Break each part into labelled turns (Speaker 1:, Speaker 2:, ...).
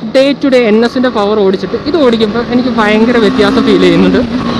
Speaker 1: day to day N എസിൻ്റെ power ഓടിച്ചിട്ട് ഇത് ഓടിക്കുമ്പോൾ എനിക്ക് ഭയങ്കര വ്യത്യാസം ഫീൽ ചെയ്യുന്നുണ്ട്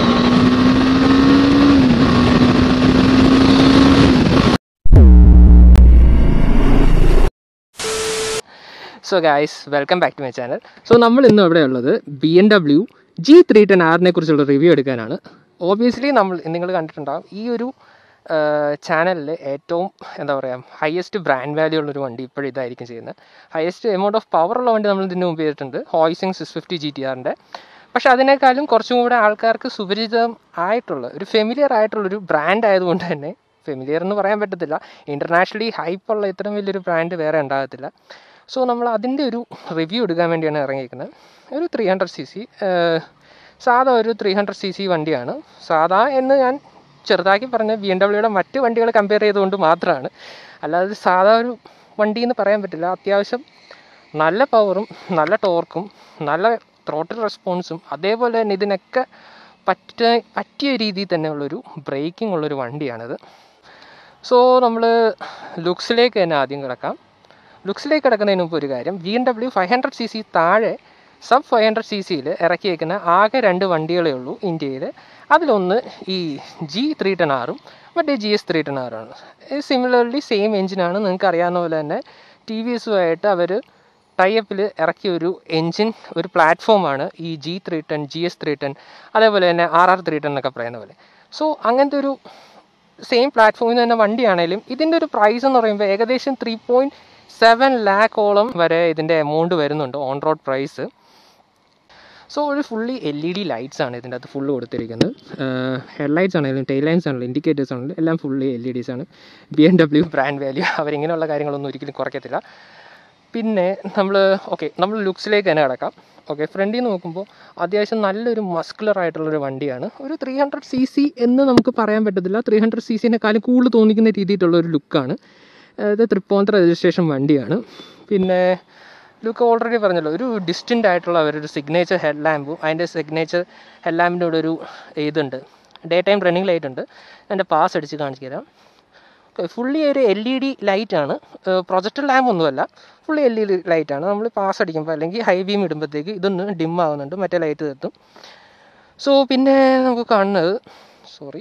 Speaker 1: so guys welcome back to my channel so നമ്മൾ ഇന്ന് ഇവിടെ ഉള്ളത് B M W G three ten ആറിനെ കുറിച്ചുള്ള റിവ്യൂ എടുക്കാനാണ് ഓബിയസ്ലി നമ്മൾ നിങ്ങൾ കണ്ടിട്ടുണ്ടാകും ഈ ഒരു ചാനലിൽ ഏറ്റവും എന്താ പറയുക ഹയസ്റ്റ് ബ്രാൻഡ് വാല്യൂ ഉള്ളൊരു വണ്ടി ഇപ്പോഴും ഇതായിരിക്കും ചെയ്യുന്നത് ഹയസ്റ്റ് എമൗണ്ട് ഓഫ് പവർ ഉള്ള വണ്ടി നമ്മൾ ഇതിന് മുമ്പ് ചെയ്തിട്ടുണ്ട് Hyosung six fifty G T ആറിൻ്റെ പക്ഷെ അതിനേക്കാളും കുറച്ചും കൂടെ ആൾക്കാർക്ക് സുപരിചിതം ആയിട്ടുള്ള ഒരു ഫെമിലിയർ ആയിട്ടുള്ളൊരു ബ്രാൻഡ് ആയതുകൊണ്ട് തന്നെ ഫെമിലിയർ എന്ന് പറയാൻ പറ്റത്തില്ല ഇൻ്റർനാഷണലി ഹൈപ്പുള്ള ഇത്രയും വലിയൊരു ബ്രാൻഡ് വേറെ ഉണ്ടാകത്തില്ല സോ നമ്മൾ അതിൻ്റെ ഒരു റിവ്യൂ എടുക്കാൻ വേണ്ടിയാണ് ഇറങ്ങിയിരിക്കുന്നത് ഒരു ത്രീ ഹൺഡ്രഡ് സി സി സാധാ ഒരു ത്രീ ഹൺഡ്രഡ് സി സി വണ്ടിയാണ് സാധാ എന്ന് ഞാൻ ചെറുതാക്കി പറഞ്ഞ ബി എം ഡബ്ല്യൂയുടെ മറ്റ് വണ്ടികൾ കമ്പയർ ചെയ്തുകൊണ്ട് മാത്രമാണ് അല്ലാതെ സാധാ ഒരു വണ്ടി എന്ന് പറയാൻ പറ്റില്ല അത്യാവശ്യം നല്ല പവറും നല്ല ടോർക്കും നല്ല ത്രോട്ടിൽ റെസ്പോൺസും അതേപോലെ തന്നെ ഇതിനൊക്കെ പറ്റ പറ്റിയ രീതിയിൽ തന്നെയുള്ളൊരു ബ്രേക്കിംഗ് ഉള്ളൊരു വണ്ടിയാണിത് സോ നമ്മൾ ലുക്സിലേക്ക് തന്നെ ആദ്യം കിടക്കാം ലുക്സിലേക്ക് കിടക്കുന്നതിന് മുമ്പ് ഒരു കാര്യം B M W five hundred C C താഴെ സബ് ഫൈവ് ഹൺഡ്രഡ് സി സിയിൽ ഇറക്കിയേക്കുന്ന ആകെ രണ്ട് വണ്ടികളേ ഉള്ളൂ ഇന്ത്യയിൽ അതിലൊന്ന് ഈ ജി ത്രീ ടെൻ ആറും മറ്റേ ജി എസ് ത്രീ ടെൻ ആറാണ് സിമിലർലി സെയിം എഞ്ചിനാണ് നിങ്ങൾക്ക് അറിയാവുന്ന പോലെ തന്നെ ടി വി എസുമായിട്ട് അവർ ടൈപ്പിൽ ഇറക്കിയ ഒരു എൻജിൻ ഒരു പ്ലാറ്റ്ഫോമാണ് ഈ G three ten G S three ten അതേപോലെ തന്നെ ആർ ആർ ത്രീ ടെൻ എന്നൊക്കെ പറയുന്ന പോലെ സോ അങ്ങനത്തെ ഒരു സെയിം പ്ലാറ്റ്ഫോമിൽ തന്നെ വണ്ടിയാണേലും ഇതിൻ്റെ ഒരു പ്രൈസ് എന്ന് പറയുമ്പോൾ ഏകദേശം ത്രീ പോയിൻറ്റ് സെവൻ ലാക്കോളം വരെ ഇതിൻ്റെ എമൗണ്ട് വരുന്നുണ്ട് ഓൺ റോഡ് പ്രൈസ് സോ ഒരു fully L E D lights ആണ് ഇതിൻ്റെ അകത്ത് ഫുള്ള് കൊടുത്തിരിക്കുന്നത് ഹെഡ് ലൈറ്റ്സ് ആണെങ്കിലും ടെയിൽ ലൈൻസ് ആണെങ്കിലും ഇൻഡിക്കേറ്റേഴ്സ് ആണെങ്കിലും എല്ലാം ഫുള്ളി എൽ ഇ ഡീസ് ആണ് B M W brand value അവരിങ്ങനെയുള്ള കാര്യങ്ങളൊന്നും ഒരിക്കലും കുറയ്ക്കത്തില്ല പിന്നെ നമ്മൾ ഓക്കെ നമ്മൾ ലുക്സിലേക്ക് തന്നെ കിടക്കാം ഓക്കെ ഫ്രണ്ടിൽ നിന്ന് നോക്കുമ്പോൾ അത്യാവശ്യം നല്ലൊരു മസ്കുലർ ആയിട്ടുള്ളൊരു വണ്ടിയാണ് ഒരു ത്രീ ഹൺഡ്രഡ് സി സി എന്ന് നമുക്ക് പറയാൻ പറ്റത്തില്ല ത്രീ ഹൺഡ്രഡ് സി സിനെക്കാളും കൂടുതൽ തോന്നിക്കുന്ന രീതിയിലുള്ള ഒരു ലുക്കാണ് ഇത് തൃപ്പൂണിത്തുറ രജിസ്ട്രേഷൻ വണ്ടിയാണ് പിന്നെ ലുക്ക് ഓൾറെഡി പറഞ്ഞല്ലോ ഒരു ഡിസ്റ്റൻ്റ് ആയിട്ടുള്ള അവരൊരു സിഗ്നേച്ചർ ഹെഡ് ലാമ്പും അതിൻ്റെ സിഗ്നേച്ചർ ഹെഡ് ലാമ്പിൻ്റെ കൂടെ ഒരു ഇതുണ്ട് ഡേ ടൈം റണ്ണിങ് ലൈറ്റ് ഉണ്ട് എൻ്റെ പാസ് അടിച്ച് കാണിച്ചു തരാം ഫുള്ളി ഒരു എൽ ഇ ഡി ലൈറ്റാണ് പ്രൊജക്ടർ ലാമ്പ് ഒന്നുമല്ല ഫുള്ളി എൽ ഇ ഡി ലൈറ്റാണ് നമ്മൾ പാസ് അടിക്കുമ്പോൾ അല്ലെങ്കിൽ ഹൈ ബീം ഇടുമ്പോഴത്തേക്ക് ഇതൊന്ന് ഡിം ആവുന്നുണ്ട് മറ്റേ ലൈറ്റ് എത്തും സോ പിന്നെ നമുക്ക് കാണുന്നത് സോറി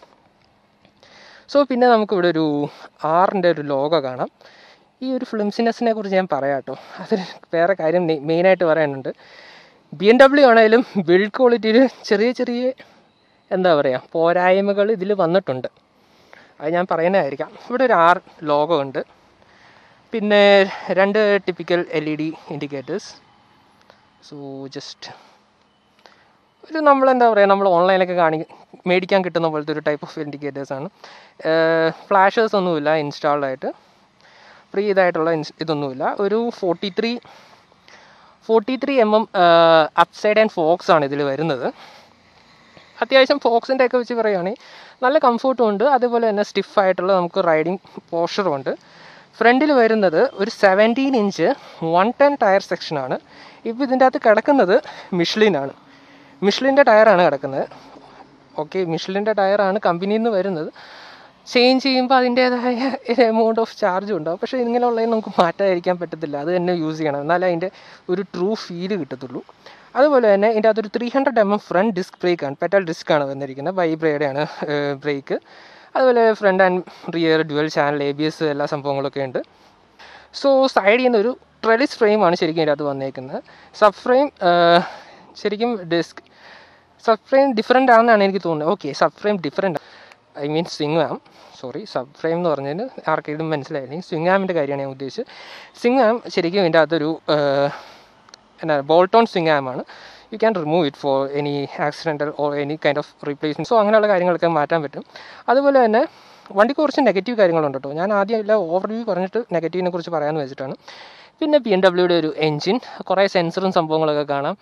Speaker 1: സോ പിന്നെ നമുക്കിവിടെ ഒരു ആറിൻ്റെ ഒരു ലോഗോ കാണാം ഈ ഒരു ഫിലിംസിനെസ്സിനെ കുറിച്ച് ഞാൻ പറയാം കേട്ടോ അതിന് വേറെ കാര്യം മെയിനായിട്ട് പറയാനുണ്ട് ബി എം ഡബ്ല്യു ആണെങ്കിലും ബിൽഡ് ക്വാളിറ്റിയിൽ ചെറിയ ചെറിയ എന്താ പറയുക പോരായ്മകൾ ഇതിൽ വന്നിട്ടുണ്ട് അത് ഞാൻ പറയുന്നതായിരിക്കാം ഇവിടെ ഒരു ആർ ലോഗോ ഉണ്ട് പിന്നെ രണ്ട് typical L E D indicators so just ഒരു നമ്മൾ എന്താ പറയുക നമ്മൾ ഓൺലൈനിലൊക്കെ കാണി മേടിക്കാൻ കിട്ടുന്ന പോലത്തെ ഒരു ടൈപ്പ് ഓഫ് ഇൻഡിക്കേറ്റേഴ്സാണ് ഫ്ലാഷേഴ്സ് ഒന്നുമില്ല ഇൻസ്റ്റാൾഡ് ആയിട്ട് ഫ്രീ ഇതായിട്ടുള്ള ഇൻസ് ഇതൊന്നുമില്ല ഒരു forty three forty three M M upside and forks ആണ് ഇതിൽ വരുന്നത് അത്യാവശ്യം ഫോക്സിൻ്റെ ഒക്കെ വെച്ച് പറയുകയാണെങ്കിൽ നല്ല കംഫർട്ടും ഉണ്ട് അതുപോലെ തന്നെ സ്റ്റിഫ് ആയിട്ടുള്ള നമുക്ക് റൈഡിങ് പോസ്റ്ററും ഉണ്ട് ഫ്രണ്ടിൽ വരുന്നത് ഒരു seventeen inch one ten tyre സെക്ഷനാണ് ഇപ്പോൾ ഇതിൻ്റെ അകത്ത് കിടക്കുന്നത് മിഷ്ലിനാണ് മിഷ്ലിൻ്റെ ടയറാണ് കിടക്കുന്നത് ഓക്കെ മിഷ്ലിൻ്റെ ടയറാണ് കമ്പനിയിൽ നിന്ന് വരുന്നത് ചേഞ്ച് ചെയ്യുമ്പോൾ അതിൻ്റേതായ ഒരു എമൗണ്ട് ഓഫ് ചാർജും ഉണ്ടാവും പക്ഷേ ഇങ്ങനെയുള്ളതിന് നമുക്ക് മാറ്റാതിരിക്കാൻ പറ്റത്തില്ല അത് തന്നെ യൂസ് ചെയ്യണം എന്നാലേ അതിൻ്റെ ഒരു ട്രൂ ഫീല് കിട്ടത്തുള്ളൂ അതുപോലെ തന്നെ ഇതിൻ്റെ അകത്തൊരു three hundred M M front disc ബ്രേക്കാണ് പെറ്റൽ ഡിസ്ക്കാണ് വന്നിരിക്കുന്നത് വൈബ്രയുടെയാണ് ബ്രേക്ക് അതുപോലെ front and rear dual channel A B S എല്ലാ സംഭവങ്ങളൊക്കെ ഉണ്ട് സോ സൈഡിൽ നിന്ന് ഒരു ട്രെലിസ് ഫ്രെയിമാണ് ശരിക്കും ഇതിൻ്റെ അകത്ത് വന്നേക്കുന്നത് സബ് ഫ്രെയിം ശരിക്കും ഡിസ്ക് സബ് ഫ്രെയിം ഡിഫറെൻ്റ് ആണെന്നാണ് എനിക്ക് തോന്നുന്നത് okay sub frame different I mean swing arm sorry sub frame എന്ന് പറഞ്ഞതിന് ആർക്കെങ്കിലും മനസ്സിലായില്ലെങ്കിൽ സ്വിങ് ആമിൻ്റെ കാര്യമാണ് ഞാൻ ഉദ്ദേശിച്ചത് സ്വിങ് ആം ശരിക്കും ഇതിൻ്റെ അകത്തൊരു എന്നാ ബോൾട്ടോൺ സ്വിങ് ആമാണ് you can remove it for any accidental or any kind of replacement so അങ്ങനെയുള്ള കാര്യങ്ങളൊക്കെ മാറ്റാൻ പറ്റും അതുപോലെ തന്നെ വണ്ടിക്ക് കുറച്ച് നെഗറ്റീവ് കാര്യങ്ങളുണ്ട് കേട്ടോ ഞാൻ ആദ്യം എല്ലാം ഓവർവ്യൂ പറഞ്ഞിട്ട് നെഗറ്റീവിനെ കുറിച്ച് പറയാമെന്ന് വെച്ചിട്ടാണ് പിന്നെ ബി എം ഡബ്ല്യൂയുടെ ഒരു എൻജിൻ കുറേ സെൻസറും സംഭവങ്ങളൊക്കെ കാണാം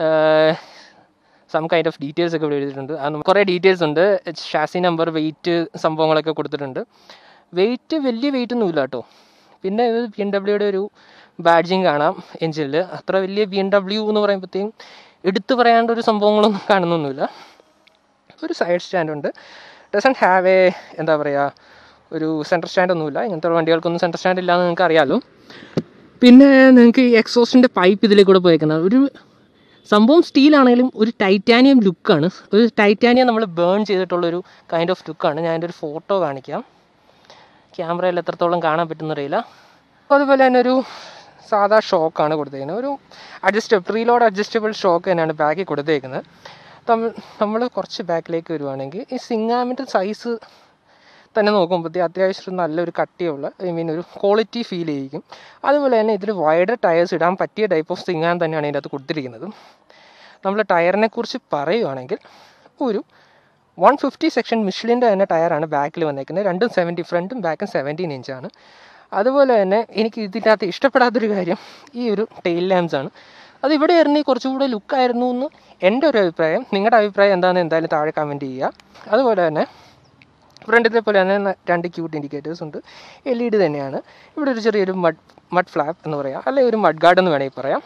Speaker 1: സം കൈൻഡ് ഓഫ് ഡീറ്റെയിൽസ് ഒക്കെ ഇവിടെ എഴുതിയിട്ടുണ്ട് അത് കുറേ ഡീറ്റെയിൽസ് ഉണ്ട് ഷാസി നമ്പർ വെയിറ്റ് സംഭവങ്ങളൊക്കെ കൊടുത്തിട്ടുണ്ട് വെയിറ്റ് വലിയ വെയിറ്റ് ഒന്നുമില്ല കേട്ടോ പിന്നെ ഇത് ബി എം ഡബ്ല്യൂയുടെ ഒരു ബാഡ്ജിങ് കാണാം എഞ്ചിനിൽ അത്ര വലിയ ബി എം ഡബ്ല്യു എന്ന് പറയുമ്പോഴത്തേക്കും എടുത്തു പറയാണ്ട് ഒരു സംഭവങ്ങളൊന്നും കാണുന്നൊന്നുമില്ല ഒരു സൈഡ് സ്റ്റാൻഡ് ഉണ്ട് ഡസൺ ഹാവ് എ എന്താ പറയുക ഒരു സെൻറ്റർ സ്റ്റാൻഡ് ഒന്നുമില്ല ഇങ്ങനത്തെ വണ്ടികൾക്കൊന്നും സെൻറ്റർ സ്റ്റാൻഡ് ഇല്ലാന്ന് നിങ്ങൾക്ക് അറിയാമല്ലോ പിന്നെ നിങ്ങൾക്ക് ഈ എക്സോസ്റ്റിൻ്റെ പൈപ്പ് ഇതിലേക്കൂടെ പോയേക്കുന്നത് ഒരു സംഭവം സ്റ്റീലാണെങ്കിലും ഒരു ടൈറ്റാനിയം ലുക്കാണ് ഒരു ടൈറ്റാനിയം നമ്മൾ ബേൺ ചെയ്തിട്ടുള്ളൊരു കൈൻഡ് ഓഫ് ലുക്കാണ് ഞാൻ അതിൻ്റെ ഒരു ഫോട്ടോ കാണിക്കാം ക്യാമറയിൽ എത്രത്തോളം കാണാൻ പറ്റുന്നറിയില്ല അതുപോലെ തന്നെ ഒരു സാധാ ഷോക്കാണ് കൊടുത്തേക്കുന്നത് ഒരു അഡ്ജസ്റ്റബിൾ പ്രീലോഡ് അഡ്ജസ്റ്റബിൾ ഷോക്ക് തന്നെയാണ് ബാക്കിൽ കൊടുത്തേക്കുന്നത് നമ്മൾ നമ്മൾ കുറച്ച് ബാക്കിലേക്ക് വരുവാണെങ്കിൽ ഈ സിങ്ങാമിൻ്റെ സൈസ് തന്നെ നോക്കുമ്പോഴത്തേ അത്യാവശ്യം നല്ലൊരു കട്ടിയുള്ള ഐ മീൻ ഒരു ക്വാളിറ്റി ഫീൽ ചെയ്യിക്കും അതുപോലെ തന്നെ ഇതിൽ വൈഡർ ടയേഴ്സ് ഇടാൻ പറ്റിയ ടൈപ്പ് ഓഫ് സിങ്ങാൻ തന്നെയാണ് ഇതിൻ്റെ അകത്ത് കൊടുത്തിരിക്കുന്നത് നമ്മൾ ടയറിനെ കുറിച്ച് പറയുവാണെങ്കിൽ ഒരു വൺ ഫിഫ്റ്റി സെക്ഷൻ മിഷ്ലിൻ്റെ തന്നെ ടയറാണ് ബാക്കിൽ വന്നേക്കുന്നത് രണ്ടും സെവൻറ്റി ഫ്രണ്ടും ബാക്കും സെവൻറ്റീൻ ഇഞ്ചാണ് അതുപോലെ തന്നെ എനിക്ക് ഇതിൻ്റെ അകത്ത് ഇഷ്ടപ്പെടാത്തൊരു കാര്യം ഈ ഒരു ടെയിൽ ലാംപ്സ് ആണ് അത് ഇവിടെ ആയിരുന്നെങ്കിൽ കുറച്ചുകൂടെ ലുക്കായിരുന്നു എന്ന് എൻ്റെ ഒരു അഭിപ്രായം നിങ്ങളുടെ അഭിപ്രായം എന്താണെന്ന് എന്തായാലും താഴെ കമൻറ്റ് ചെയ്യുക അതുപോലെ തന്നെ ഫ്രണ്ടിലത്തെ പോലെ തന്നെ ന- രണ്ട് ക്യൂട്ട് ഇൻഡിക്കേറ്റേഴ്സ് ഉണ്ട് എൽ ഇ ഡി തന്നെയാണ് ഇവിടെ ഒരു ചെറിയൊരു മഡ് മഡ് ഫ്ലാപ്പ് എന്ന് പറയാം അല്ലെങ്കിൽ ഒരു മഡ് ഗാർഡ് എന്ന് വേണമെങ്കിൽ പറയാം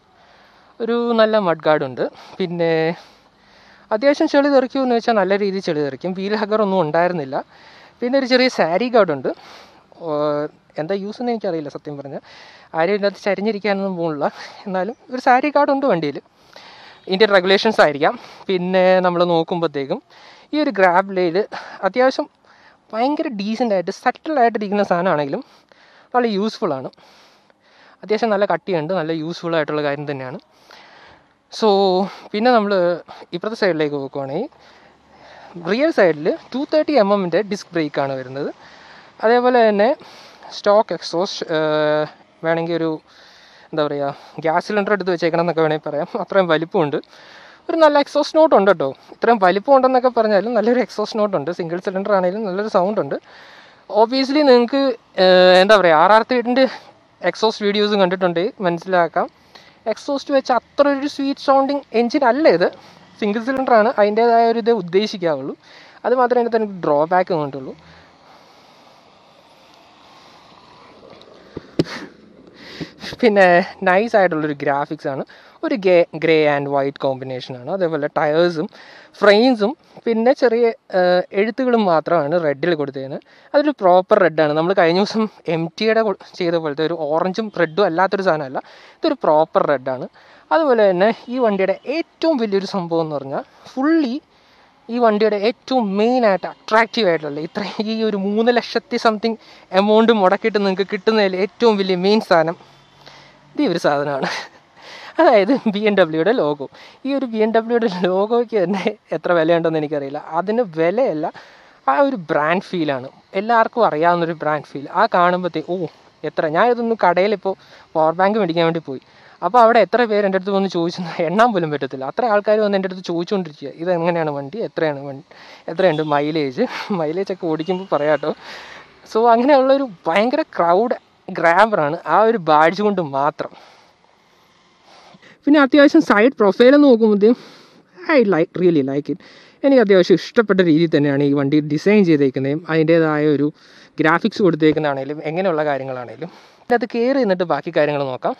Speaker 1: ഒരു നല്ല മഡ് ഗാർഡ് ഉണ്ട് പിന്നെ അത്യാവശ്യം ചെളി തെറിക്കുമെന്ന് വെച്ചാൽ നല്ല രീതിയിൽ ചെളി തെറിക്കും വീൽ ഹഗർ ഒന്നും ഉണ്ടായിരുന്നില്ല പിന്നെ ഒരു ചെറിയ സാരി ഗാർഡ് ഉണ്ട് ഓ- എന്താ യൂസ് എന്ന് എനിക്കറിയില്ല സത്യം പറഞ്ഞാൽ ആരും ഇതിനകത്ത് ചരിഞ്ഞിരിക്കാനൊന്നും പോകുന്നില്ല എന്നാലും ഒരു സാരി ഗാർഡ് ഉണ്ട് വണ്ടിയിൽ ഇന്ത്യൻ റെഗുലേഷൻസ് ആയിരിക്കാം പിന്നെ നമ്മൾ നോക്കുമ്പോഴത്തേക്കും ഈ ഒരു ഗ്രാബിലയിൽ അത്യാവശ്യം ഭയങ്കര ഡീസൻ്റ് ആയിട്ട് സട്ടിലായിട്ട് ഇരിക്കുന്ന സാധനമാണെങ്കിലും വളരെ യൂസ്ഫുൾ ആണ് അത്യാവശ്യം നല്ല കട്ടിയുണ്ട് നല്ല യൂസ്ഫുൾ ആയിട്ടുള്ള കാര്യം തന്നെയാണ് സോ പിന്നെ നമ്മൾ ഇപ്പുറത്തെ സൈഡിലേക്ക് നോക്കുവാണെങ്കിൽ റിയൽ സൈഡിൽ ടു തേർട്ടി എം എമ്മിൻ്റെ ഡിസ്ക് ബ്രേക്കാണ് വരുന്നത് അതേപോലെ തന്നെ സ്റ്റോക്ക് എക്സോസ്റ്റ് വേണമെങ്കിൽ ഒരു എന്താ പറയുക ഗ്യാസ് സിലിണ്ടർ എടുത്ത് വെച്ചേക്കണം എന്നൊക്കെ വേണമെങ്കിൽ പറയാം അത്രയും വലിപ്പമുണ്ട് ഒരു നല്ല എക്സോസ്റ്റ് നോട്ട് ഉണ്ട് കേട്ടോ ഇത്രയും വലിപ്പം ഉണ്ടെന്നൊക്കെ പറഞ്ഞാലും നല്ലൊരു എക്സോസ്റ്റ് നോട്ട് ഉണ്ട് സിംഗിൾ സിലിണ്ടർ ആണെങ്കിലും നല്ലൊരു സൗണ്ട് ഉണ്ട് ഓബിയസ്ലി നിങ്ങൾക്ക് എന്താ പറയുക ആർ ആർ ത്രീഡിൻ്റെ എക്സോസ്റ്റ് വീഡിയോസും കണ്ടിട്ടുണ്ടെങ്കിൽ മനസ്സിലാക്കാം എക്സോസ്റ്റ് വെച്ച് അത്ര ഒരു സ്വീറ്റ് സൗണ്ടിങ് എഞ്ചിൻ അല്ല ഇത് സിംഗിൾ സിലിണ്ടർ ആണ് അതിൻ്റേതായ ഒരു ഇത് ഉദ്ദേശിക്കാവുള്ളൂ അത് മാത്രമേ അതിനകത്ത് എനിക്ക് ഡ്രോബാക്ക് കണ്ടുള്ളൂ പിന്നെ നൈസ് ആയിട്ടുള്ളൊരു ഗ്രാഫിക്സ് ആണ് ഒരു ഗേ ഗ്രേ ആൻഡ് വൈറ്റ് കോമ്പിനേഷൻ ആണ് അതേപോലെ ടയേഴ്സും ഫ്രെയിംസും പിന്നെ ചെറിയ ഏഹ്, എഴുത്തുകളും മാത്രമാണ് റെഡിൽ കൊടുത്തതിന് അതൊരു പ്രോപ്പർ റെഡാണ് നമ്മൾ കഴിഞ്ഞ ദിവസം എം ടിയുടെ ചെയ്ത പോലത്തെ ഒരു ഓറഞ്ചും റെഡും അല്ലാത്തൊരു സാധനമല്ല ഇതൊരു പ്രോപ്പർ റെഡാണ് അതുപോലെ തന്നെ ഈ വണ്ടിയുടെ ഏറ്റവും വലിയൊരു സംഭവം എന്ന് പറഞ്ഞാൽ ഫുള്ളി ഈ വണ്ടിയുടെ ഏറ്റവും മെയിൻ ആയിട്ട് അട്രാക്റ്റീവ് ആയിട്ടുള്ള ഇത്ര ഈ ഒരു മൂന്ന് ലക്ഷത്തി സംതിങ് എമൗണ്ട് മുടക്കിയിട്ട് നിങ്ങൾക്ക് കിട്ടുന്നതിൽ ഏറ്റവും വലിയ മെയിൻ സാധനം ഇത് ഈ ഒരു സാധനമാണ് അതായത് ബി എം ഡബ്ല്യൂയുടെ ലോഗോ ഈ ഒരു ബി എം ഡബ്ല്യൂയുടെ ലോഗോയ്ക്ക് തന്നെ എത്ര വിലയുണ്ടെന്ന് എനിക്കറിയില്ല അതിന് വിലയല്ല ആ ഒരു ബ്രാൻഡ് ഫീലാണ് എല്ലാവർക്കും അറിയാവുന്നൊരു ബ്രാൻഡ് ഫീൽ ആ കാണുമ്പോഴത്തേ ഓ എത്ര ഞാൻ ഇതൊന്നും കടയിൽ ഇപ്പോൾ പവർ ബാങ്ക് മേടിക്കാൻ വേണ്ടി പോയി അപ്പോൾ അവിടെ എത്ര പേര് എൻ്റെ അടുത്ത് വന്ന് ചോദിച്ചു എണ്ണാൻ പോലും പറ്റത്തില്ല അത്ര ആൾക്കാർ വന്ന് എൻ്റെ അടുത്ത് ചോദിച്ചുകൊണ്ടിരിക്കുക ഇത് എങ്ങനെയാണ് വണ്ടി എത്രയാണ് വണ്ടി എത്രയുണ്ട് മൈലേജ് മൈലേജ് ഒക്കെ ഓടിക്കുമ്പോൾ പറയാം കേട്ടോ സോ അങ്ങനെയുള്ളൊരു ഭയങ്കര ക്രൗഡ് ഗ്രാബറാണ് ആ ഒരു ബാഡ്ജ് കൊണ്ട് മാത്രം പിന്നെ അത്യാവശ്യം സൈഡ് പ്രൊഫൈൽ നോക്കുമ്പോഴത്തേക്കും I like really like it എനിക്ക് അത്യാവശ്യം ഇഷ്ടപ്പെട്ട രീതിയിൽ തന്നെയാണ് ഈ വണ്ടി ഡിസൈൻ ചെയ്തേക്കുന്നതും അതിൻ്റേതായ ഒരു ഗ്രാഫിക്സ് കൊടുത്തേക്കുന്നതാണേലും എങ്ങനെയുള്ള കാര്യങ്ങളാണേലും അത് കയറി നിന്നിട്ട് ബാക്കി കാര്യങ്ങൾ നോക്കാം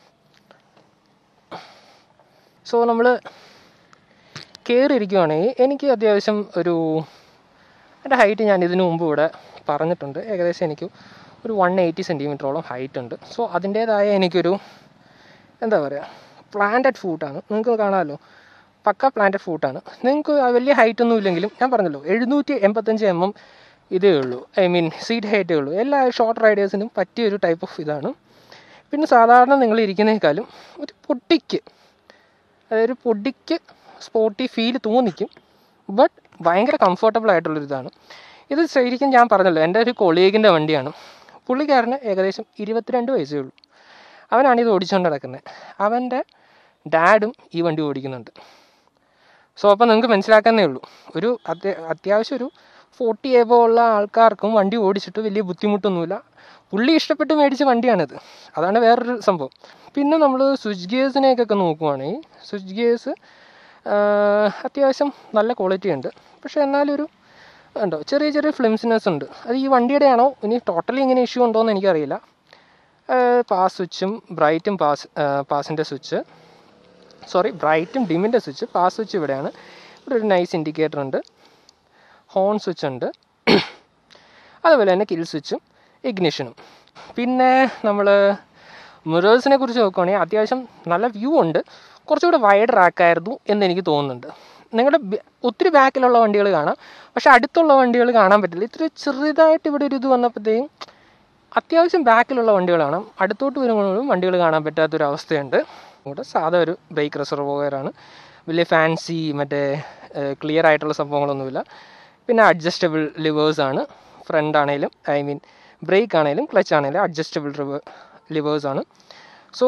Speaker 1: സോ നമ്മൾ കയറിയിരിക്കുവാണെങ്കിൽ എനിക്ക് അത്യാവശ്യം ഒരു എൻ്റെ ഹൈറ്റ് ഞാൻ ഇതിനു മുമ്പ് ഇവിടെ പറഞ്ഞിട്ടുണ്ട് ഏകദേശം എനിക്ക് ഒരു വൺ എയ്റ്റി സെൻറ്റിമീറ്ററോളം ഹൈറ്റ് ഉണ്ട് സോ അതിൻ്റേതായ എനിക്കൊരു എന്താ പറയുക പ്ലാന്റഡ് ഫൂട്ടാണ് നിങ്ങൾക്ക് കാണാമല്ലോ പക്ക പ്ലാന്റഡ് ഫൂട്ടാണ് നിങ്ങൾക്ക് വലിയ ഹൈറ്റ് ഒന്നും ഇല്ലെങ്കിലും ഞാൻ പറഞ്ഞല്ലോ എഴുന്നൂറ്റി എൺപത്തഞ്ച് എം എം ഇതേ ഉള്ളൂ ഐ മീൻ സീറ്റ് ഹൈറ്റേ ഉള്ളൂ എല്ലാ ഷോർട്ട് റൈഡേഴ്സിനും പറ്റിയ ഒരു ടൈപ്പ് ഓഫ് ഇതാണ് പിന്നെ സാധാരണ നിങ്ങൾ ഇരിക്കുന്നതിനേക്കാളും ഒരു പൊട്ടിക്ക് അതായത് ഒരു പൊടിക്ക് സ്പോർട്ടി ഫീൽ തോന്നിക്കും ബട്ട് ഭയങ്കര കംഫർട്ടബിൾ ആയിട്ടുള്ളൊരു ഇതാണ് ഇത് ശരിക്കും ഞാൻ പറഞ്ഞല്ലോ എൻ്റെ ഒരു കൊളീഗിൻ്റെ വണ്ടിയാണ് പുള്ളിക്കാരന് ഏകദേശം ഇരുപത്തിരണ്ട് വയസ്സേ ഉള്ളൂ അവനാണ് ഇത് ഓടിച്ചുകൊണ്ട് നടക്കുന്നത് അവൻ്റെ ഡാഡും ഈ വണ്ടി ഓടിക്കുന്നുണ്ട് സോ അപ്പോൾ നിങ്ങൾക്ക് മനസ്സിലാക്കാന്നേ ഉള്ളൂ ഒരു അത്യ അത്യാവശ്യം ഒരു ഫോർട്ടി എബോ ഉള്ള ആൾക്കാർക്കും വണ്ടി ഓടിച്ചിട്ട് വലിയ ബുദ്ധിമുട്ടൊന്നുമില്ല പുള്ളി ഇഷ്ടപ്പെട്ട് മേടിച്ച വണ്ടിയാണിത് അതാണ് വേറൊരു സംഭവം പിന്നെ നമ്മൾ സ്വിച്ച് ഗിയേഴ്സിനെയൊക്കെ നോക്കുവാണെങ്കിൽ സ്വിച്ച് ഗിയേഴ്സ് അത്യാവശ്യം നല്ല ക്വാളിറ്റി ഉണ്ട് പക്ഷേ എന്നാലൊരു ഉണ്ടോ ചെറിയ ചെറിയ ഫ്ലിംസിനെസ് ഉണ്ട് അത് ഈ വണ്ടിയുടെ ആണോ ഇനി ടോട്ടലി ഇങ്ങനെ ഇഷ്യൂ ഉണ്ടോ എന്ന് എനിക്കറിയില്ല പാസ് സ്വിച്ചും ബ്രൈറ്റും പാസ് പാസിൻ്റെ സ്വിച്ച് സോറി ബ്രൈറ്റും ഡിമിൻ്റെ സ്വിച്ച് പാസ് സ്വിച്ച് ഇവിടെയാണ് ഇവിടെ ഒരു നൈസ് ഇൻഡിക്കേറ്റർ ഉണ്ട് ഹോൺ സ്വിച്ച് ഉണ്ട് അതുപോലെ തന്നെ കിൽ സ്വിച്ചും ഇഗ്നിഷനും പിന്നെ നമ്മൾ മിറേഴ്സിനെ കുറിച്ച് നോക്കുകയാണെങ്കിൽ അത്യാവശ്യം നല്ല വ്യൂ ഉണ്ട് കുറച്ചുകൂടെ വൈഡ് റാക്കായിരുന്നു എന്ന് എനിക്ക് തോന്നുന്നുണ്ട് നിങ്ങളുടെ ബ- ഒത്തിരി ബാക്കിലുള്ള വണ്ടികൾ കാണാം പക്ഷെ അടുത്തുള്ള വണ്ടികൾ കാണാൻ പറ്റില്ല ഇത്തിരി ചെറുതായിട്ട് ഇവിടെ ഒരു ഇത് വന്നപ്പോഴത്തേക്കും അത്യാവശ്യം ബാക്കിലുള്ള വണ്ടികൾ കാണാം അടുത്തോട്ട് വരുമ്പോഴും വണ്ടികൾ കാണാൻ പറ്റാത്തൊരവസ്ഥയുണ്ട് ഇവിടെ സാധാ ഒരു ബ്രേക്ക് റിസർവോയറാണ് വലിയ ഫാൻസി മറ്റേ ക്ലിയർ ആയിട്ടുള്ള സംഭവങ്ങളൊന്നുമില്ല പിന്നെ അഡ്ജസ്റ്റബിൾ ലിവേഴ്സാണ് ഫ്രണ്ട് ആണെങ്കിലും ഐ മീൻ ബ്രേക്ക് ആണെങ്കിലും ക്ലച്ച് ആണെങ്കിലും അഡ്ജസ്റ്റബിൾ ലിവേഴ്സാണ് so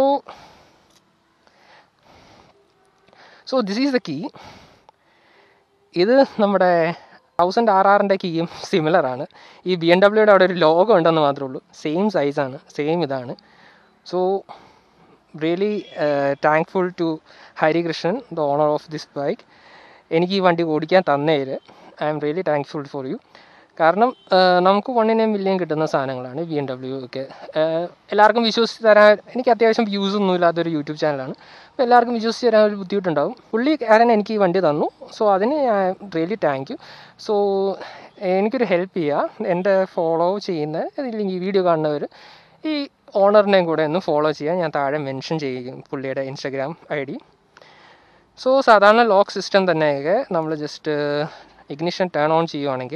Speaker 1: so this is the key ഇത് നമ്മുടെ തൗസൻഡ് ആർ ആറിൻ്റെ കീയും സിമിലർ ആണ് ഈ ബി എം ഡബ്ല്യൂയുടെ അവിടെ ഒരു ലോഗോ ഉണ്ടെന്ന് മാത്രമേ ഉള്ളൂ സെയിം സൈസാണ് സെയിം ഇതാണ് so really thankful to Harikrishnan the owner of this bike എനിക്ക് ഈ വണ്ടി ഓടിക്കാൻ തന്നതിൽ I am really thankful for you കാരണം ആ, നമുക്ക് വണ്ണിനെ മില്യൺ കിട്ടുന്ന സാധനങ്ങളാണ് ബി എം ഡബ്ല്യു ഒക്കെ ആ, എല്ലാവർക്കും വിശ്വസിച്ച് തരാൻ എനിക്ക് അത്യാവശ്യം വ്യൂസ് ഒന്നും ഇല്ലാത്തൊരു യൂട്യൂബ് ചാനലാണ് അപ്പോൾ എല്ലാവർക്കും വിശ്വസിച്ച് തരാൻ ഒരു ബുദ്ധിമുട്ടുണ്ടാവും പുള്ളിക്കാരൻ എനിക്ക് ഈ വണ്ടി തന്നു സോ അതിന് റിയലി താങ്ക് യു സോ എനിക്കൊരു ഹെൽപ്പ് ചെയ്യുക എൻ്റെ ഫോളോ ചെയ്യുന്ന ഇല്ലെങ്കിൽ വീഡിയോ കാണുന്നവർ ഈ ഓണറിനെയും കൂടെ ഒന്ന് ഫോളോ ചെയ്യാൻ ഞാൻ താഴെ മെൻഷൻ ചെയ്യും പുള്ളിയുടെ ഇൻസ്റ്റഗ്രാം ഐ ഡി സോ സാധാരണ ലോക്ക് സിസ്റ്റം തന്നെയൊക്കെ നമ്മൾ ജസ്റ്റ് ഇഗ്നിഷൻ ടേൺ ഓൺ ചെയ്യുവാണെങ്കിൽ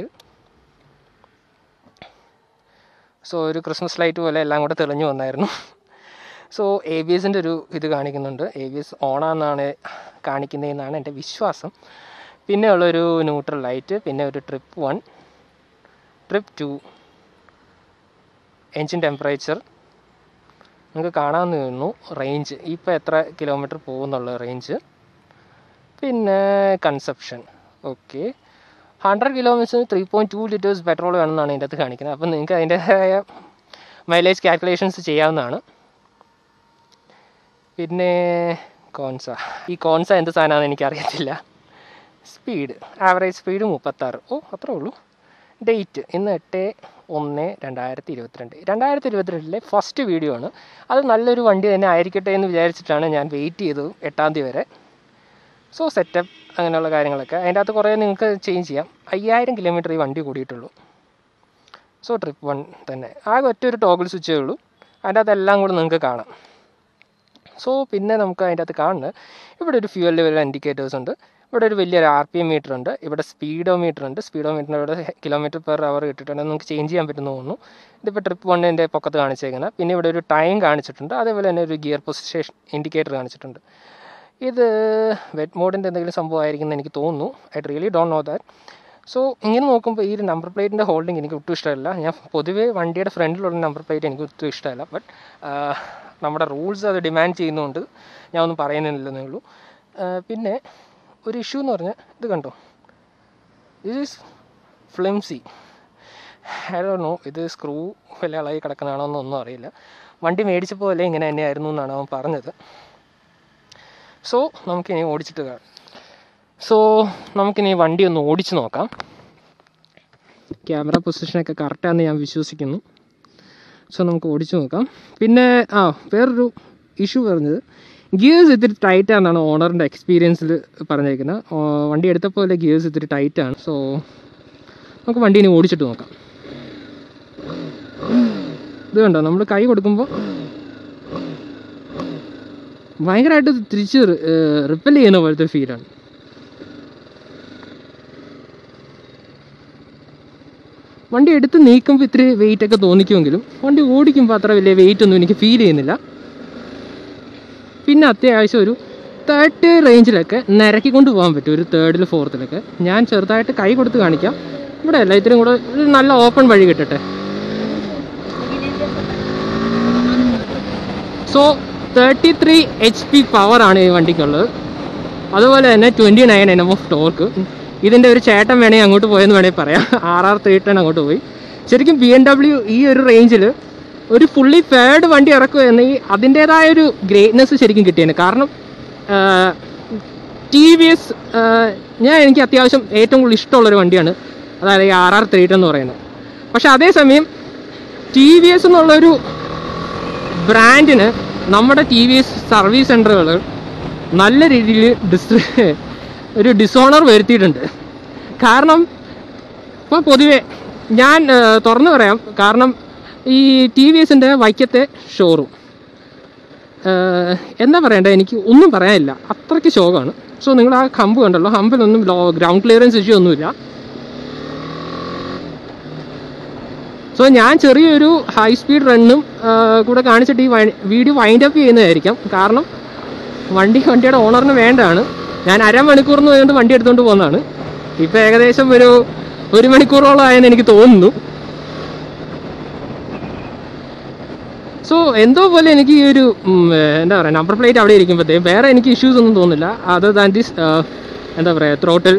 Speaker 1: സോ ഒരു ക്രിസ്മസ് ലൈറ്റ് പോലെ എല്ലാം കൂടെ തെളിഞ്ഞു വന്നായിരുന്നു സോ എ ബി എസിൻ്റെ ഒരു ഇത് കാണിക്കുന്നുണ്ട് എ ബി എസ് ഓണാന്നാണ് കാണിക്കുന്നതെന്നാണ് എൻ്റെ വിശ്വാസം പിന്നെ ഉള്ളൊരു ന്യൂട്രൽ ലൈറ്റ് പിന്നെ ഒരു trip one trip two engine temperature നിങ്ങൾക്ക് കാണാമെന്ന് തോന്നുന്നു റേഞ്ച് ഇപ്പോൾ എത്ര കിലോമീറ്റർ പോകുന്നുള്ള റേഞ്ച് പിന്നെ കൺസപ്ഷൻ ഓക്കെ ഹൺഡ്രഡ് കിലോമീറ്റേഴ്സിന് three point two litres petrol വേണമെന്നാണ് ഇതിൻ്റെ അകത്ത് കാണിക്കുന്നത് അപ്പോൾ നിങ്ങൾക്ക് അതിൻ്റെതായ മൈലേജ് കാൽക്കുലേഷൻസ് ചെയ്യാവുന്നതാണ് പിന്നെ കോൺസ ഈ കോൺസ എന്ത് സാധനമാണെന്ന് എനിക്കറിയത്തില്ല സ്പീഡ് ആവറേജ് സ്പീഡ് മുപ്പത്താറ് ഓ അത്രേ ഉള്ളൂ ഡേറ്റ് ഇന്ന് എട്ട് ഒന്ന് രണ്ടായിരത്തി ഇരുപത്തിരണ്ട് രണ്ടായിരത്തി ഇരുപത്തിരണ്ടിലെ ഫസ്റ്റ് വീഡിയോ ആണ് അത് നല്ലൊരു വണ്ടി തന്നെ ആയിരിക്കട്ടെ എന്ന് വിചാരിച്ചിട്ടാണ് ഞാൻ വെയിറ്റ് ചെയ്തത് എട്ടാം തീയതി വരെ സോ സെറ്റപ്പ് അങ്ങനെയുള്ള കാര്യങ്ങളൊക്കെ അതിൻ്റെ അകത്ത് കുറേ നിങ്ങൾക്ക് ചേഞ്ച് ചെയ്യാം അയ്യായിരം കിലോമീറ്റർ ഈ വണ്ടി കൂടിയിട്ടുള്ളൂ സോ ട്രിപ്പ് വൺ തന്നെ ആകെ ഒറ്റ ഒരു ടോഗിൾ സ്വിച്ചേ ഉള്ളൂ അതിൻ്റെ അകത്ത് എല്ലാം കൂടെ നിങ്ങൾക്ക് കാണാം സോ പിന്നെ നമുക്ക് അതിൻ്റെ അകത്ത് കാണുന്നത് ഇവിടെ ഒരു ഫ്യൂവൽ ലെവൽ ഇൻഡിക്കേറ്റേഴ്സ് ഉണ്ട് ഇവിടെ ഒരു വലിയൊരു ആർ പി എം മീറ്റർ ഉണ്ട് ഇവിടെ സ്പീഡോ മീറ്റർ ഉണ്ട് സ്പീഡോ മീറ്ററിൻ്റെ ഇവിടെ കിലോമീറ്റർ പെർ അവർ ഇട്ടിട്ടുണ്ട് നമുക്ക് ചേഞ്ച് ചെയ്യാൻ പറ്റുന്ന തോന്നുന്നു ഇതിപ്പോൾ ട്രിപ്പ് വണ്ണിൻ്റെ പൊക്കത്ത് കാണിച്ചേക്കുന്നത് പിന്നെ ഇവിടെ ഒരു ടൈം കാണിച്ചിട്ടുണ്ട് അതേപോലെ തന്നെ ഒരു ഗിയർ പൊസിഷൻ ഇൻഡിക്കേറ്റർ കാണിച്ചിട്ടുണ്ട് ഇത് വെറ്റ് മോഡിൻ്റെ എന്തെങ്കിലും സംഭവമായിരിക്കും എന്ന് എനിക്ക് തോന്നുന്നു I really don't know that so ഇങ്ങനെ നോക്കുമ്പോൾ ഈ ഒരു നമ്പർ പ്ലേറ്റിൻ്റെ ഹോൾഡിംഗ് എനിക്ക് ഒട്ടും ഇഷ്ടമല്ല ഞാൻ പൊതുവേ വണ്ടിയുടെ ഫ്രണ്ടിലുള്ള നമ്പർ പ്ലേറ്റ് എനിക്ക് ഒട്ടും ഇഷ്ടമല്ല ബട്ട് നമ്മുടെ റൂൾസ് അത് ഡിമാൻഡ് ചെയ്യുന്നതുകൊണ്ട് ഞാൻ ഒന്നും പറയുന്നില്ലെന്നേ ഉള്ളൂ ആ, പിന്നെ ഒരു ഇഷ്യൂ എന്ന് പറഞ്ഞാൽ ഇത് കണ്ടോ ഇത് ഈസ് ഫ്ലിംസി ഐ ഡോ നോ ഇത് സ്ക്രൂ വല്ല ഇളകി കിടക്കുന്നതാണോ എന്നൊന്നും അറിയില്ല വണ്ടി മേടിച്ചപ്പോൾ അല്ലേ ഇങ്ങനെ തന്നെയായിരുന്നു എന്നാണ് അവൻ പറഞ്ഞത് സോ നമുക്കിനി ഓടിച്ചിട്ട് കാണാം സോ നമുക്കിനി വണ്ടി ഒന്ന് ഓടിച്ച് നോക്കാം ക്യാമറ പൊസിഷനൊക്കെ കറക്റ്റാണെന്ന് ഞാൻ വിശ്വസിക്കുന്നു സോ നമുക്ക് ഓടിച്ചു നോക്കാം പിന്നെ ആ വേറൊരു ഇഷ്യൂ പറഞ്ഞത് ഗിയേഴ്സ് ഇത്തിരി ടൈറ്റ് ആണെന്നാണ് ഓണറിൻ്റെ എക്സ്പീരിയൻസിൽ പറഞ്ഞേക്കുന്നത് ആ, വണ്ടി എടുത്തപ്പോൾ അല്ലേ ഗിയേഴ്സ് ഇത്തിരി ടൈറ്റ് ആണ് സോ നമുക്ക് വണ്ടി ഇനി ഓടിച്ചിട്ട് നോക്കാം ഇത് കണ്ടോ നമ്മൾ കൈ കൊടുക്കുമ്പോൾ ഭയങ്കരമായിട്ട് തിരിച്ച് റിപ്പൽ ചെയ്യുന്ന പോലത്തെ ഫീലാണ് വണ്ടി എടുത്ത് നീക്കുമ്പോൾ ഇത്തിരി വെയിറ്റ് ഒക്കെ തോന്നിക്കുമെങ്കിലും വണ്ടി ഓടിക്കുമ്പോൾ അത്ര വലിയ വെയിറ്റ് ഒന്നും എനിക്ക് ഫീൽ ചെയ്യുന്നില്ല പിന്നെ അത്യാവശ്യം ഒരു തേർഡ് റേഞ്ചിലൊക്കെ നിരക്കിക്കൊണ്ട് പോകാൻ പറ്റും ഒരു തേർഡിൽ ഫോർത്തിലൊക്കെ ഞാൻ ചെറുതായിട്ട് കൈ കൊടുത്ത് കാണിക്കാം ഇവിടെ അല്ല ഇത്തിരി കൂടെ ഒരു നല്ല ഓപ്പൺ വഴി കിട്ടട്ടെ so thirty three H P പവറാണ് ഈ വണ്ടിക്കുള്ളത് അതുപോലെ തന്നെ twenty nine N M of torque ഇതിൻ്റെ ഒരു ചേട്ടൻ വേണമെങ്കിൽ അങ്ങോട്ട് പോയെന്ന് വേണമെങ്കിൽ പറയാം ആർ ആർ ത്രീ ടെൻ അങ്ങോട്ട് പോയി ശരിക്കും ബി എം ഡബ്ല്യു ഈ ഒരു റേഞ്ചിൽ ഒരു ഫുള്ളി ഫെയർഡ് വണ്ടി ഇറക്കുക എന്ന ഈ അതിൻ്റേതായ ഒരു ഗ്രേറ്റ്നെസ് ശരിക്കും കിട്ടിയേനെ കാരണം ടി വി എസ് ഞാൻ എനിക്ക് അത്യാവശ്യം ഏറ്റവും കൂടുതൽ ഇഷ്ടമുള്ളൊരു വണ്ടിയാണ് അതായത് ഈ ആർ ആർ ത്രീ ടെൻ എന്ന് പറയുന്നത് പക്ഷെ അതേസമയം ടി വി എസ് എന്നുള്ളൊരു ബ്രാൻഡിന് നമ്മുടെ ടി വി എസ് സർവീസ് സെൻ്ററുകൾ നല്ല രീതിയിൽ ഡിസ് ഒരു ഡിസോണർ വരുത്തിയിട്ടുണ്ട് കാരണം ഇപ്പോൾ പൊതുവെ ഞാൻ ആ, തുറന്നു പറയാം കാരണം ഈ ടി വി എസിൻ്റെ വൈക്കത്തെ ഷോറൂം ഏഹ്, എന്താ പറയണ്ടേ എനിക്ക് ഒന്നും പറയാനില്ല അത്രയ്ക്ക് ശോകമാണ് സോ നിങ്ങൾ ആ ഹമ്പ് കണ്ടല്ലോ ഹമ്പിലൊന്നും ലോ ഗ്രൗണ്ട് ക്ലിയറൻസ് ഇഷ്യൂ ഒന്നുമില്ല സോ ഞാൻ ചെറിയൊരു ഹൈ സ്പീഡ് റണ്ണും കൂടെ കാണിച്ചിട്ട് ഈ വീഡിയോ വൈൻഡ് അപ്പ് ചെയ്യുന്നതായിരിക്കാം കാരണം വണ്ടി വണ്ടിയുടെ ഓണറിന് വേണ്ടതാണ് ഞാൻ അരമണിക്കൂറിന് വേണ്ടി വണ്ടി എടുത്തുകൊണ്ട് പോകുന്നതാണ് ഇപ്പം ഏകദേശം ഒരു ഒരു മണിക്കൂറോളം ആയെന്ന് എനിക്ക് തോന്നുന്നു സോ എന്തോ പോലെ എനിക്ക് ഈ ഒരു ഉം, ഏർ, എന്താ പറയുക നമ്പർ പ്ലേറ്റ് അവിടെ ഇരിക്കുമ്പോഴത്തേക്കും വേറെ എനിക്ക് ഇഷ്യൂസ് ഒന്നും തോന്നില്ല അതർ ദാൻ ദിസ് എന്താ പറയുക ത്രോട്ടിൽ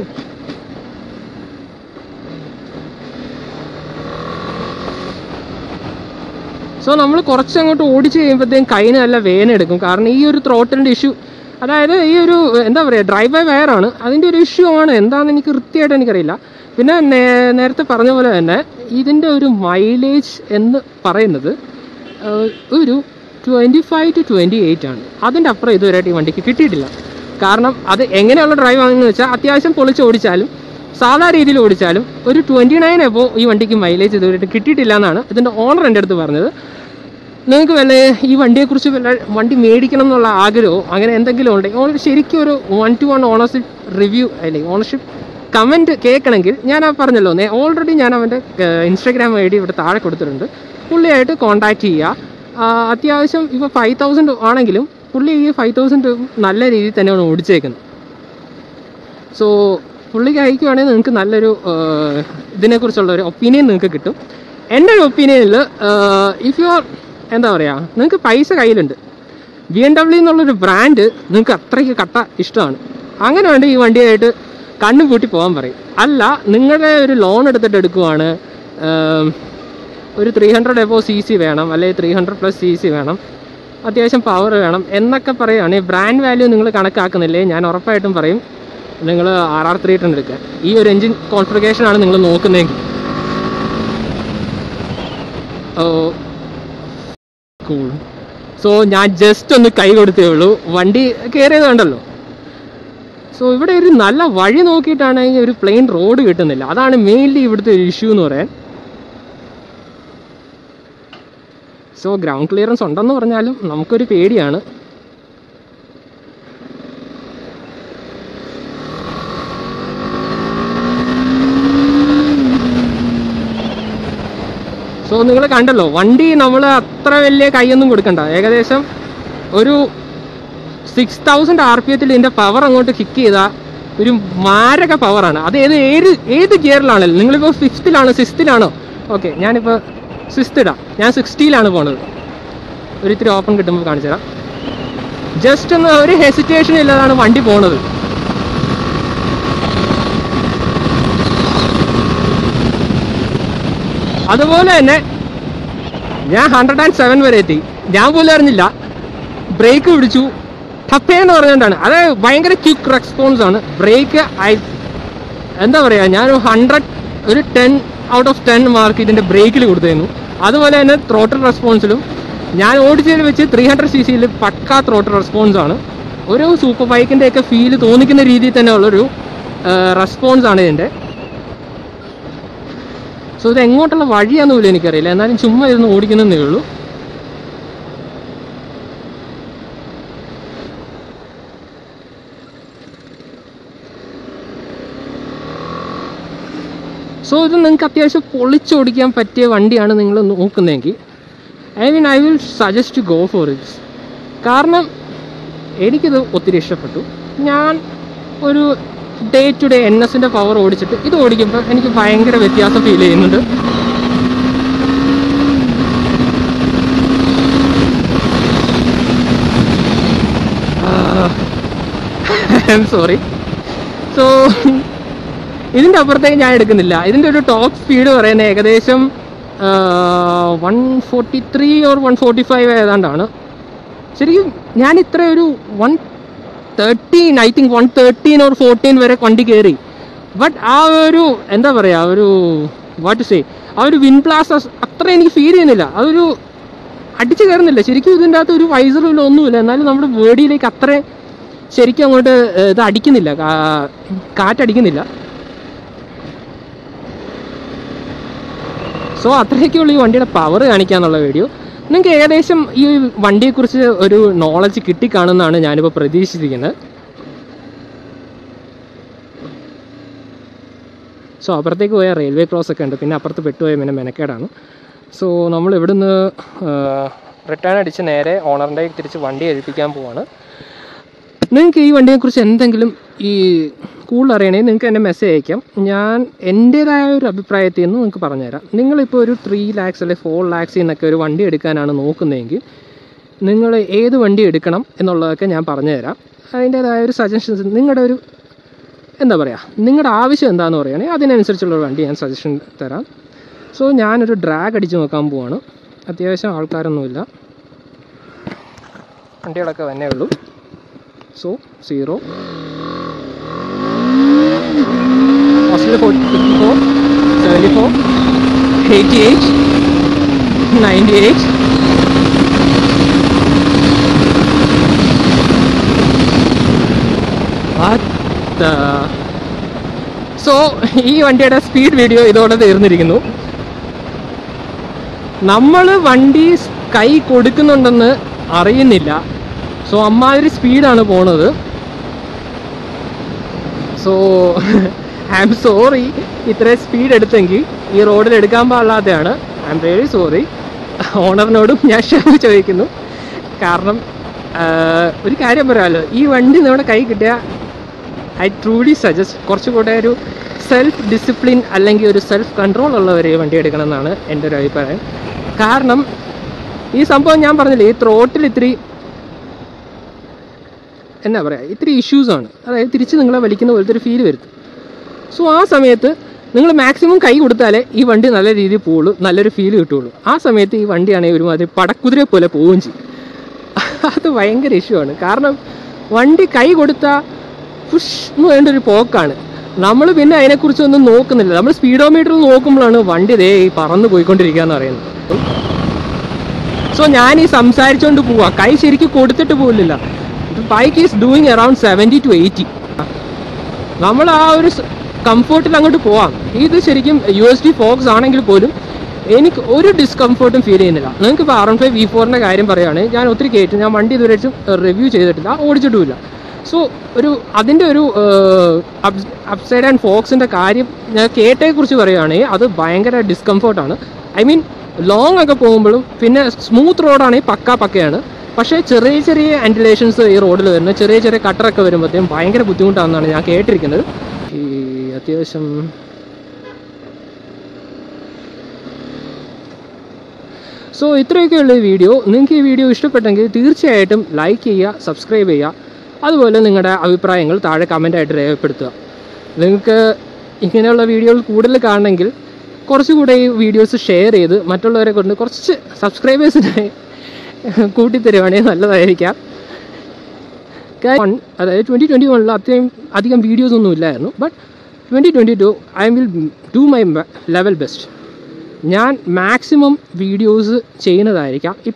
Speaker 1: സോ നമ്മൾ കുറച്ച് അങ്ങോട്ട് ഓടിച്ച് കഴിയുമ്പോഴത്തേക്കും കൈന് നല്ല വേന എടുക്കും കാരണം ഈ ഒരു ത്രോട്ടലിൻ്റെ ഇഷ്യൂ അതായത് ഈ ഒരു എന്താ പറയുക ഡ്രൈവ് ബൈ വയർ ആണ് അതിൻ്റെ ഒരു ഇഷ്യൂ ആണ് എന്താണെന്ന് എനിക്ക് കൃത്യമായിട്ട് എനിക്കറിയില്ല പിന്നെ നേ- നേരത്തെ പറഞ്ഞ പോലെ തന്നെ ഇതിൻ്റെ ഒരു മൈലേജ് എന്ന് പറയുന്നത് ആഹ്, ഒരു twenty five to twenty eight ആണ് അതിൻ്റെ അപ്പുറം ഇതുവരെയായിട്ട് ഈ വണ്ടിക്ക് കിട്ടിയിട്ടില്ല കാരണം അത് എങ്ങനെയുള്ള ഡ്രൈവ് ആണെന്ന് വെച്ചാൽ അത്യാവശ്യം പൊളിച്ച് ഓടിച്ചാലും സാധാ രീതിയിൽ ഓടിച്ചാലും ഒരു ട്വൻറ്റി നയൻ എബോ ഈ വണ്ടിക്ക് മൈലേജ് ഇതുവരെയായിട്ട് കിട്ടിയിട്ടില്ല എന്നാണ് ഇതിൻ്റെ ഓണർ എൻ്റെ അടുത്ത് പറഞ്ഞത് നിങ്ങൾക്ക് വല്ല ഈ വണ്ടിയെക്കുറിച്ച് വല്ല വണ്ടി മേടിക്കണം എന്നുള്ള ആഗ്രഹമോ അങ്ങനെ എന്തെങ്കിലും ഉണ്ടെങ്കിൽ ഓൾ ശരിക്കും ഒരു one to one ownership review അല്ലെങ്കിൽ ഓണർഷിപ്പ് കമൻറ്റ് കേൾക്കണമെങ്കിൽ ഞാൻ ആ പറഞ്ഞല്ലോ ഓൾറെഡി ഞാൻ അവൻ്റെ ഇൻസ്റ്റാഗ്രാം ഐ ഡി ഇവിടെ താഴെ കൊടുത്തിട്ടുണ്ട് പുള്ളിയായിട്ട് കോൺടാക്റ്റ് ചെയ്യുക ആ, അത്യാവശ്യം ഇപ്പോൾ ഫൈവ് തൗസൻഡ് ആണെങ്കിലും പുള്ളി ഈ ഫൈവ് തൗസൻഡ് നല്ല രീതിയിൽ തന്നെയാണ് ഓടിച്ചേക്കുന്നത് സോ പുള്ളിക്ക് അയക്കുവാണെങ്കിൽ നിങ്ങൾക്ക് നല്ലൊരു ആഹ്, ഇതിനെക്കുറിച്ചുള്ള ഒരു ഒപ്പീനിയൻ നിങ്ങൾക്ക് കിട്ടും എൻ്റെ ഒരു ഒപ്പീനിയനിൽ ഇഫ് യു ആർ എന്താ പറയുക നിങ്ങൾക്ക് പൈസ കയ്യിലുണ്ട് ബി എം ഡബ്ല്യു എന്നുള്ളൊരു ബ്രാൻഡ് നിങ്ങൾക്ക് അത്രയ്ക്ക് കട്ട ഇഷ്ടമാണ് അങ്ങനെ വേണ്ട ഈ വണ്ടിയായിട്ട് കണ്ണു പൂട്ടി പോകാൻ പറയും അല്ല നിങ്ങളുടെ ഒരു ലോൺ എടുത്തിട്ട് എടുക്കുവാണ് ആം, ഒരു three hundred above C C വേണം അല്ലെങ്കിൽ three hundred plus C C വേണം അത്യാവശ്യം പവർ വേണം എന്നൊക്കെ പറയുകയാണെങ്കിൽ ബ്രാൻഡ് വാല്യൂ നിങ്ങൾ കണക്കാക്കുന്നില്ലേ ഞാൻ ഉറപ്പായിട്ടും പറയും നിങ്ങൾ ആർ ആർ ത്രീ ടെൻ എടുക്കുക ഈ ഒരു എൻജിൻ കോൺഫിഗറേഷൻ ആണ് നിങ്ങൾ നോക്കുന്നതെങ്കിൽ ഓ കൂൾ സോ ഞാൻ ജസ്റ്റ് ഒന്ന് കൈ കൊടുത്തേ ഉള്ളൂ വണ്ടി കയറിയത് കണ്ടല്ലോ സോ ഇവിടെ ഒരു നല്ല വഴി നോക്കിയിട്ടാണെങ്കിൽ ഒരു പ്ലെയിൻ റോഡ് കിട്ടുന്നില്ല അതാണ് മെയിൻലി ഇവിടുത്തെ ഒരു ഇഷ്യൂ എന്ന് പറയാൻ സോ ഗ്രൗണ്ട് ക്ലിയറൻസ് ഉണ്ടെന്ന് പറഞ്ഞാലും നമുക്കൊരു പേടിയാണ് സോ നിങ്ങൾ കണ്ടല്ലോ വണ്ടി നമ്മൾ അത്ര വലിയ കൈയൊന്നും കൊടുക്കണ്ട ഏകദേശം ഒരു സിക്സ് തൗസൻഡ് ആർ പി എത്തിൽ ഇതിൻ്റെ പവർ അങ്ങോട്ട് കിക്ക് ചെയ്താൽ ഒരു മാരക പവറാണ് അത് ഏത് ഏത് ഏത് ഗിയറിലാണല്ലോ നിങ്ങളിപ്പോൾ ഫിഫ്ത്തിലാണോ സിക്സ്ത്തിലാണോ ഓക്കെ ഞാനിപ്പോൾ സിക്സ്ത് ഇടാം ഞാൻ സിക്സ്റ്റിയിലാണ് പോണത് ഒരു ഇത്തിരി ഓപ്പൺ കിട്ടുമ്പോൾ കാണിച്ചു തരാം ജസ്റ്റ് ഒന്ന് ഒരു ഹെസിറ്റേഷൻ ഇല്ലാതാണ് വണ്ടി പോണത് അതുപോലെ തന്നെ ഞാൻ ഹൺഡ്രഡ് ആൻഡ് സെവൻ വരെ എത്തി ഞാൻ പോലും അറിഞ്ഞില്ല ബ്രേക്ക് പിടിച്ചു ടപ്പേന്ന് പറഞ്ഞുകൊണ്ടാണ് അത് ഭയങ്കര ക്വിക്ക് റെസ്പോൺസ് ആണ് ബ്രേക്ക് ഐ എന്താ പറയുക ഞാൻ ഹൺഡ്രഡ് ഒരു ten out of ten mark ഇതിൻ്റെ ബ്രേക്കിൽ കൊടുത്തിരുന്നു അതുപോലെ തന്നെ ത്രോട്ടൽ റെസ്പോൺസിലും ഞാൻ ഓടിച്ചതിൽ വെച്ച് ത്രീ ഹൺഡ്രഡ് സി സിയിൽ പക്കാ ത്രോട്ടൽ റെസ്പോൺസ് ആണ് ഒരു സൂപ്പർ ബൈക്കിൻ്റെ ഒക്കെ ഫീല് തോന്നിക്കുന്ന രീതിയിൽ തന്നെ ഉള്ളൊരു റെസ്പോൺസ് ആണ് ഇതിൻ്റെ സോ ഇത് എങ്ങോട്ടുള്ള വഴിയാന്ന് പോലും എനിക്കറിയില്ല എന്നാലും ചുമ്മാ ഇരുന്ന് ഓടിക്കുന്നതേ ഉള്ളൂ സോ ഇത് നിങ്ങൾക്ക് അത്യാവശ്യം പൊളിച്ചോടിക്കാൻ പറ്റിയ വണ്ടിയാണ് നിങ്ങൾ നോക്കുന്നതെങ്കിൽ I mean I will suggest go for it's കാരണം എനിക്കിത് ഒത്തിരി ഇഷ്ടപ്പെട്ടു ഞാൻ ഒരു ഡേ ടു ഡേ എൻ എസിൻ്റെ പവർ ഓടിച്ചിട്ട് ഇത് ഓടിക്കുമ്പോൾ എനിക്ക് ഭയങ്കര വ്യത്യാസം ഫീൽ ചെയ്യുന്നുണ്ട് ഐ എം സോറി സോ ഇതിൻ്റെ അപ്പുറത്തേക്ക് ഞാൻ എടുക്കുന്നില്ല ഇതിൻ്റെ ഒരു ടോപ്പ് സ്പീഡ് പറയുന്നത് ഏകദേശം one forty three or one forty five ഏതാണ്ടാണ് ശരിക്കും ഞാൻ ഇത്ര ഒരു one thirteen I think one thirteen or fourteen വരെ വണ്ടി കയറി ബട്ട് ആ ഒരു എന്താ പറയുക ഒരു വാട്ട് സേ ആ ഒരു വിൻ ബ്ലാസ്റ്റ് അത്ര എനിക്ക് ഫീൽ ചെയ്യുന്നില്ല അതൊരു അടിച്ചു കയറുന്നില്ല ശരിക്കും ഇതിൻ്റെ അകത്ത് ഒരു വൈസറില്ല ഒന്നുമില്ല എന്നാലും നമ്മുടെ ബോഡിയിലേക്ക് അത്ര ശരിക്കും അങ്ങോട്ട് ഏർ, ഇത് അടിക്കുന്നില്ല കാ- കാറ്റടിക്കുന്നില്ല സോ അത്രയൊക്കെയുള്ള ഈ വണ്ടിയുടെ പവർ കാണിക്കാന്നുള്ള വീഡിയോ നിങ്ങൾക്ക് ഏകദേശം ഈ വണ്ടിയെക്കുറിച്ച് ഒരു നോളജ് കിട്ടിക്കാണുമെന്നാണ് ഞാനിപ്പോൾ പ്രതീക്ഷിച്ചിരിക്കുന്നത് സോ അപ്പുറത്തേക്ക് പോയ റെയിൽവേ ക്രോസ് ഒക്കെ ഉണ്ട് പിന്നെ അപ്പുറത്ത് പെട്ടുപോയ പിന്നെ മെനക്കേടാണ് സോ നമ്മൾ ഇവിടുന്ന് റിട്ടേൺ അടിച്ച് നേരെ ഓണറിൻ്റെ തിരിച്ച് വണ്ടി ഏൽപ്പിക്കാൻ പോവാണ് നിങ്ങൾക്ക് ഈ വണ്ടിയെക്കുറിച്ച് എന്തെങ്കിലും ഈ കൂടുതൽ അറിയണമെങ്കിൽ നിങ്ങൾക്ക് എന്നെ മെസ്സേജ് അയക്കാം ഞാൻ എൻ്റേതായ ഒരു അഭിപ്രായത്തിൽ നിന്ന് നിങ്ങൾക്ക് പറഞ്ഞുതരാം നിങ്ങളിപ്പോൾ ഒരു ത്രീ ലാക്സ് അല്ലെങ്കിൽ ഫോർ ലാക്സിൽ നിന്നൊക്കെ ഒരു വണ്ടി എടുക്കാനാണ് നോക്കുന്നതെങ്കിൽ നിങ്ങൾ ഏത് വണ്ടി എടുക്കണം എന്നുള്ളതൊക്കെ ഞാൻ പറഞ്ഞുതരാം അതിൻ്റേതായ ഒരു സജഷൻസ് നിങ്ങളുടെ ഒരു എന്താ പറയുക നിങ്ങളുടെ ആവശ്യം എന്താണെന്ന് പറയുകയാണെങ്കിൽ അതിനനുസരിച്ചുള്ള ഒരു വണ്ടി ഞാൻ സജഷൻ തരാം സോ ഞാനൊരു ഡ്രാഗ് അടിച്ച് നോക്കാൻ പോവാണ് അത്യാവശ്യം ആൾക്കാരൊന്നുമില്ല വണ്ടികളൊക്കെ വന്നേ ഉള്ളൂ so zero Australia forty fifty four seventy four eighty eight ninety eight so ഈ വണ്ടിയുടെ സ്പീഡ് വീഡിയോ ഇതോടെ തീർന്നിരിക്കുന്നു നമ്മൾ വണ്ടി സ് കൈ കൊടുക്കുന്നുണ്ടെന്ന് അറിയുന്നില്ല സോ അമ്മാതിരി സ്പീഡാണ് പോണത് സോ ഐ ആം സോറി ഇത്രയും സ്പീഡ് എടുത്തെങ്കിൽ ഈ റോഡിൽ എടുക്കാൻ പാടില്ലാത്തതാണ് ഐ എം റിയലി സോറി ഓണറിനോടും ഞാൻ ക്ഷമ ചോദിക്കുന്നു കാരണം ആഹ്, ഒരു കാര്യം പറയാമല്ലോ ഈ വണ്ടി നമ്മുടെ കൈ കിട്ടിയ ഐ ട്രൂലി സജസ്റ്റ് കുറച്ചുകൂടെ ഒരു സെൽഫ് ഡിസിപ്ലിൻ അല്ലെങ്കിൽ ഒരു സെൽഫ് കൺട്രോൾ ഉള്ളവർ ഈ വണ്ടി എടുക്കണം എന്നാണ് എൻ്റെ ഒരു അഭിപ്രായം കാരണം ഈ സംഭവം ഞാൻ പറഞ്ഞില്ലേ ഈ ത്രോട്ടിൽ ഇത്തിരി എന്നാ പറയുക ഇത്തിരി ഇഷ്യൂസാണ് അതായത് തിരിച്ച് നിങ്ങളെ വലിക്കുന്ന പോലത്തെ ഒരു ഫീൽ വരുത്തും സോ ആ സമയത്ത് നിങ്ങൾ മാക്സിമം കൈ കൊടുത്താലേ ഈ വണ്ടി നല്ല രീതിയിൽ പോവുള്ളൂ നല്ലൊരു ഫീൽ കിട്ടുള്ളൂ ആ സമയത്ത് ഈ വണ്ടിയാണെങ്കിൽ ഒരുമാതിരി പടക്കുതിരെ പോലെ പോവുകയും ചെയ്യും അത് ഭയങ്കര ഇഷ്യൂ ആണ് കാരണം വണ്ടി കൈ കൊടുത്താൽ പുഷ് എന്ന് വേണ്ട ഒരു പോക്കാണ് നമ്മൾ പിന്നെ അതിനെക്കുറിച്ചൊന്നും നോക്കുന്നില്ല നമ്മൾ സ്പീഡോമീറ്ററിൽ നോക്കുമ്പോഴാണ് വണ്ടി ദേ ഈ പറന്ന് പോയിക്കൊണ്ടിരിക്കുക എന്ന് പറയുന്നത് സോ ഞാൻ ഈ സംസാരിച്ചുകൊണ്ട് പോവാ കൈ ശരിക്കും കൊടുത്തിട്ട് പോലില്ല bike is doing around seventy to eighty നമ്മൾ ആ ഒരു കംഫർട്ടിൽ അങ്ങോട്ട് പോവാം ഇത് ശരിക്കും യു എസ് ഡി ഫോക്സ് ആണെങ്കിൽ പോലും എനിക്ക് ഒരു ഡിസ്കംഫർട്ടും ഫീൽ ചെയ്യുന്നില്ല നിങ്ങൾക്ക് ഇപ്പോൾ ആർ എൺ ഫൈവ് വി ഫോറിൻ്റെ കാര്യം പറയുകയാണെങ്കിൽ ഞാൻ ഒത്തിരി കയറ്റും ഞാൻ വണ്ടി ഇതുവരെ റിവ്യൂ ചെയ്തിട്ടില്ല ഓടിച്ചിട്ടുമില്ല സോ ഒരു അതിൻ്റെ ഒരു അപ്സൈഡ് ആൻഡ് ഫോക്സിൻ്റെ കാര്യം ഞാൻ കേട്ടയെക്കുറിച്ച് പറയുകയാണെങ്കിൽ അത് ഭയങ്കര ഡിസ്കംഫർട്ടാണ് ഐ മീൻ ലോങ് ഒക്കെ പോകുമ്പോഴും പിന്നെ സ്മൂത്ത് റോഡാണെങ്കിൽ പക്ക പക്കയാണ് പക്ഷേ ചെറിയ ചെറിയ ആൻറ്റിലേഷൻസ് ഈ റോഡിൽ വരുന്ന ചെറിയ ചെറിയ കട്ടറൊക്കെ വരുമ്പോഴത്തേക്കും ഭയങ്കര ബുദ്ധിമുട്ടാണെന്നാണ് ഞാൻ കേട്ടിരിക്കുന്നത് ഈ അത്യാവശ്യം സോ ഇത്രയൊക്കെയുള്ള ഈ വീഡിയോ നിങ്ങൾക്ക് ഈ വീഡിയോ ഇഷ്ടപ്പെട്ടെങ്കിൽ തീർച്ചയായിട്ടും ലൈക്ക് ചെയ്യുക സബ്സ്ക്രൈബ് ചെയ്യുക അതുപോലെ നിങ്ങളുടെ അഭിപ്രായങ്ങൾ താഴെ കമൻ്റായിട്ട് രേഖപ്പെടുത്തുക നിങ്ങൾക്ക് ഇങ്ങനെയുള്ള വീഡിയോകൾ കൂടുതൽ കാണണമെങ്കിൽ കുറച്ചുകൂടെ ഈ വീഡിയോസ് ഷെയർ ചെയ്ത് മറ്റുള്ളവരെ കൊണ്ട് കുറച്ച് സബ്സ്ക്രൈബേഴ്സിനെ കൂട്ടിത്തരുവാണെങ്കിൽ നല്ലതായിരിക്കാം വൺ അതായത് ട്വൻറ്റി ട്വൻറ്റി വണ്ണിൽ അത്രയും അധികം വീഡിയോസ് ഒന്നും ഇല്ലായിരുന്നു but twenty twenty two I will do my level best ഞാൻ മാക്സിമം വീഡിയോസ് ചെയ്യുന്നതായിരിക്കാം